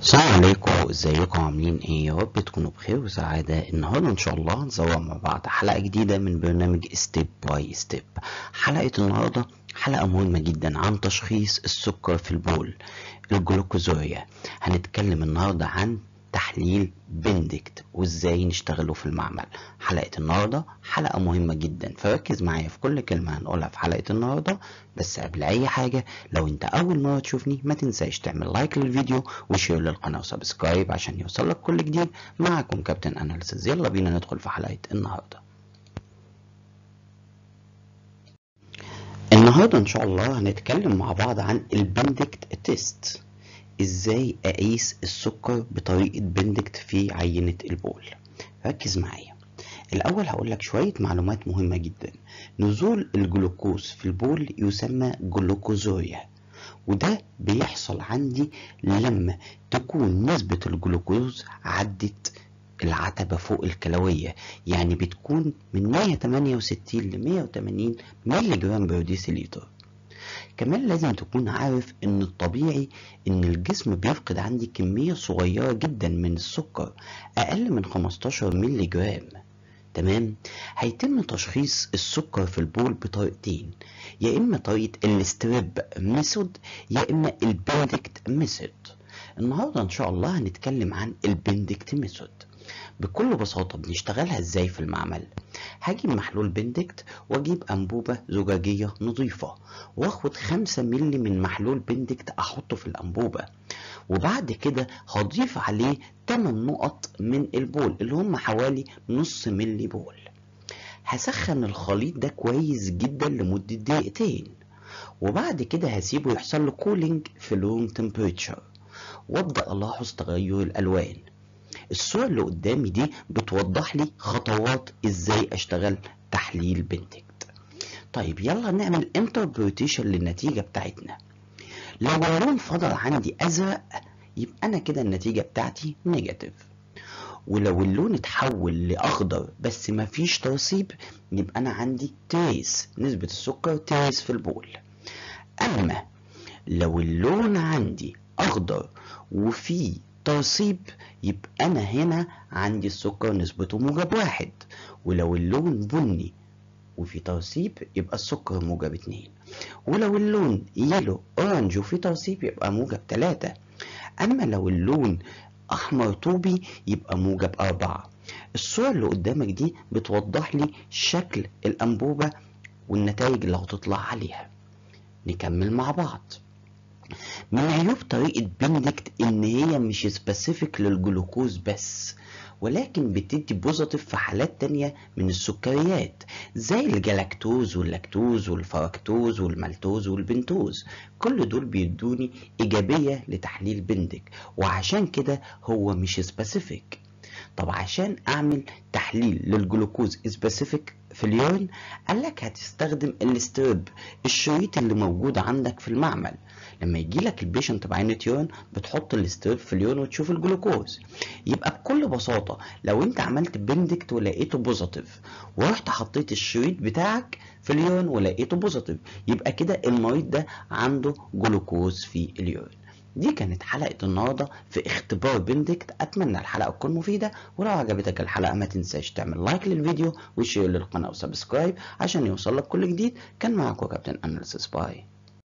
السلام عليكم ازيكم عاملين ايه يا رب تكونوا بخير وسعادة النهاردة ان شاء الله هنصور مع بعض حلقة جديدة من برنامج ستيب باي ستيب حلقة النهاردة حلقة مهمة جدا عن تشخيص السكر في البول الجلوكوزوريا هنتكلم النهاردة عن تحليل بندكت وازاي نشتغله في المعمل حلقة النهاردة حلقة مهمة جدا فركز معايا في كل كلمة هنقولها في حلقة النهاردة بس قبل اي حاجة لو انت اول مرة تشوفني ما تنساش تعمل لايك للفيديو وشير للقناة وسبسكرايب عشان يوصلك كل جديد معكم كابتن اناليسيز يلا بينا ندخل في حلقة النهاردة النهاردة ان شاء الله هنتكلم مع بعض عن البندكت تيست ازاي اقيس السكر بطريقة بندكت في عينة البول ركز معايا الاول هقول لك شوية معلومات مهمة جدا نزول الجلوكوز في البول يسمى جلوكوزوريا وده بيحصل عندي لما تكون نسبة الجلوكوز عدت العتبة فوق الكلوية يعني بتكون من 168 ل 180 مللي جرام بر ديسيليتر كمان لازم تكون عارف ان الطبيعي ان الجسم بيفقد عندي كمية صغيرة جدا من السكر اقل من 15 مللي جرام تمام هيتم تشخيص السكر في البول بطريقتين يا اما طريقة الستريب ميثود يا اما البندكت ميثود النهاردة ان شاء الله هنتكلم عن البندكت ميثود بكل بساطة بنشتغلها ازاي في المعمل هجيب محلول بندكت واجيب انبوبة زجاجية نظيفة واخد خمسة ملي من محلول بندكت احطه في الانبوبة وبعد كده هضيف عليه 8 نقط من البول اللي هم حوالي نص ملي بول هسخن الخليط ده كويس جدا لمدة دقيقتين وبعد كده هسيبه يحصل له كولينج في روم تمبريتشر وابدا الاحظ تغير الالوان الصورة اللي قدامي دي بتوضح لي خطوات ازاي اشتغل تحليل بندكت طيب يلا نعمل انتربريتيشن للنتيجة بتاعتنا لو اللون فضل عندي ازرق يبقى انا كده النتيجة بتاعتي نيجاتيف ولو اللون اتحول لاخضر بس مفيش ترسيب يبقى انا عندي تريس نسبة السكر تريس في البول اما لو اللون عندي اخضر وفيه ترسيب يبقى انا هنا عندي السكر نسبته موجب واحد ولو اللون بني وفي ترسيب يبقى السكر موجب اتنين ولو اللون يلو اورنج وفي ترسيب يبقى موجب تلاتة اما لو اللون احمر طوبي يبقى موجب اربعة الصورة اللي قدامك دي بتوضح لي شكل الانبوبة والنتائج اللي هتطلع عليها نكمل مع بعض من عيوب طريقة بندكت إن هي مش سبيسيفيك للجلوكوز بس ولكن بتدي بوزيتيف في حالات تانية من السكريات زي الجلاكتوز واللاكتوز والفركتوز والمالتوز والبنتوز كل دول بيدوني إيجابية لتحليل بندك وعشان كده هو مش سبيسيفيك طب عشان أعمل تحليل للجلوكوز سبيسيفيك في اليورين قال لك هتستخدم الستريب الشريط اللي موجود عندك في المعمل لما يجي لك البيشنت بعينة يورين بتحط الستريب في اليورين وتشوف الجلوكوز يبقى بكل بساطة لو انت عملت بندكت ولقيته بوزيتيف ورحت حطيت الشريط بتاعك في اليورين ولقيته بوزيتيف يبقى كده المريض ده عنده جلوكوز في اليورين دي كانت حلقة النهاردة في اختبار بندكت أتمنى الحلقة تكون مفيدة ولو عجبتك الحلقة ما تنساش تعمل لايك للفيديو وشير للقناة وسبسكرايب عشان يوصلك كل جديد كان معاكم كابتن أناليسيس باي